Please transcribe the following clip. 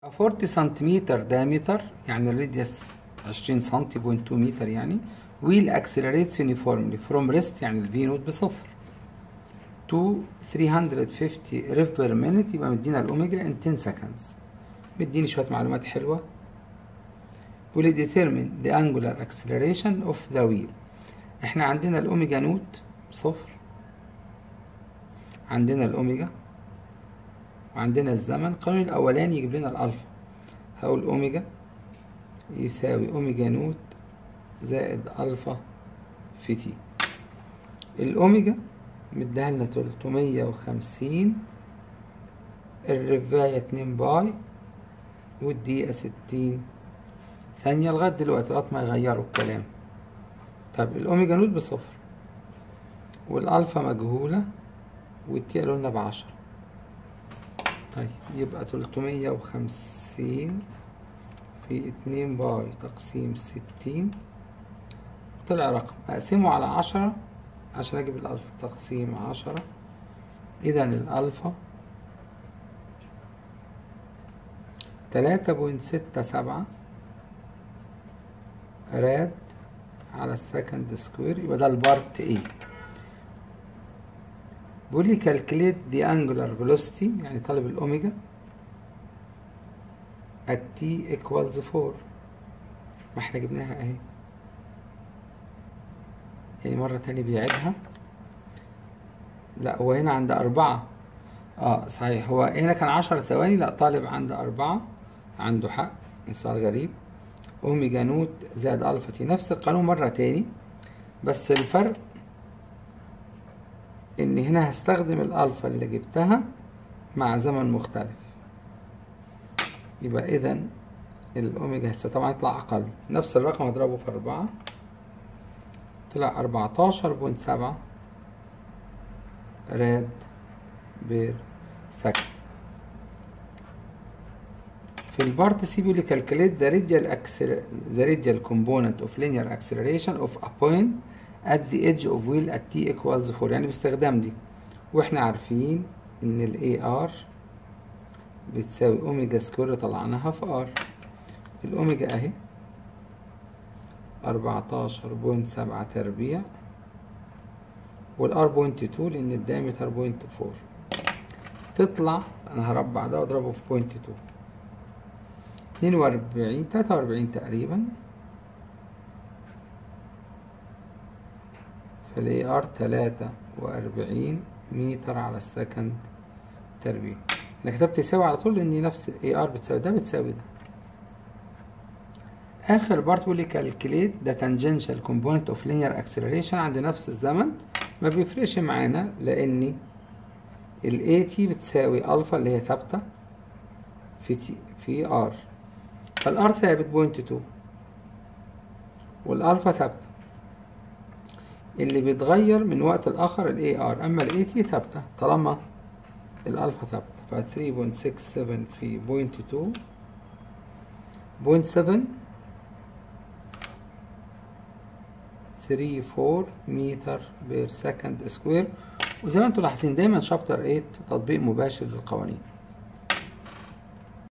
40 سنتيمتر diameter يعني الراديوس 20 سنتي بوينت 2 متر يعني will accelerates uniformly from rest يعني الفي نوت بصفر to 350 ريف بير مينيت يبقى مدينا الاوميجا in 10 seconds مديني شويه معلومات حلوه will determine the angular acceleration of the wheel احنا عندنا الاوميجا نوت صفر عندنا الاوميجا وعندنا الزمن القانون الاولاني يجيب لنا الالفا هقول اوميجا يساوي اوميجا نوت زائد الفا في تي الاوميجا مديها لنا 350 الرفاية 2 باي والدقيقة 60 ثانية لغاية دلوقتي لغاية ما يغيروا الكلام طب الأوميجا نوت بصفر والألفا مجهولة والتي قالوا لنا بعشرة طيب يبقى تلتمية وخمسين في اتنين باي تقسيم ستين طلع رقم أقسمه على عشرة عشان أجيب الألفا تقسيم عشرة إذا الألفا تلاتة بوينت ستة سبعة راد على السكند سكوير يبقى ده البارت ايه بيقول لي كالكليت دي انجولار فيلوسيتي يعني طالب الاوميجا at t equals 4 ما احنا جبناها اهي يعني مرة تاني بيعيدها لا هو هنا عند أربعة اه صحيح هو هنا كان عشر ثواني لا طالب عند أربعة عنده حق مثال غريب أوميجا نوت زائد ألفا تي نفس القانون مرة تاني بس الفرق إن هنا هستخدم الألفا اللي جبتها مع زمن مختلف يبقى إذا الأوميجا طبعا يطلع أقل نفس الرقم أضربه في أربعة طلع أربعتاشر بوينت سبعة راد بير سكند في البارت سي بيقول لي calculate the radial the radial component of linear acceleration of a point at the edge of wheel at t equals 4 يعني باستخدام دي واحنا عارفين ان ال AR بتساوي اوميجا سكوير طلعناها في R الاوميجا اهي أربعتاشر بوينت سبعة تربيع والار بوينت تو لان الدايمتر بوينت فور تطلع انا هربع ده واضربه في بوينت تو اتنين واربعين تلاتة واربعين تقريبا فالاي ار تلاتة واربعين متر على السكند تربيع انا كتبت يساوي على طول لان نفس اي ار بتساوي ده بتساوي ده اخر بارت بيقول لي كالكليت ده تانجنشال كومبوننت اوف لينير اكسلريشن عند نفس الزمن ما بيفرقش معانا لان الاي تي بتساوي الفا اللي هي ثابته في تي في ار فالار ثابت بوينت 2 والالفا ثابته اللي بيتغير من وقت لاخر الاي ار اما الاي تي ثابته طالما الالفا ثابته ف 3.67 في بوينت 2 بوينت 7 3 متر بير سكند سكوير وزي ما انتم لاحظين دايما شابتر 8 تطبيق مباشر للقوانين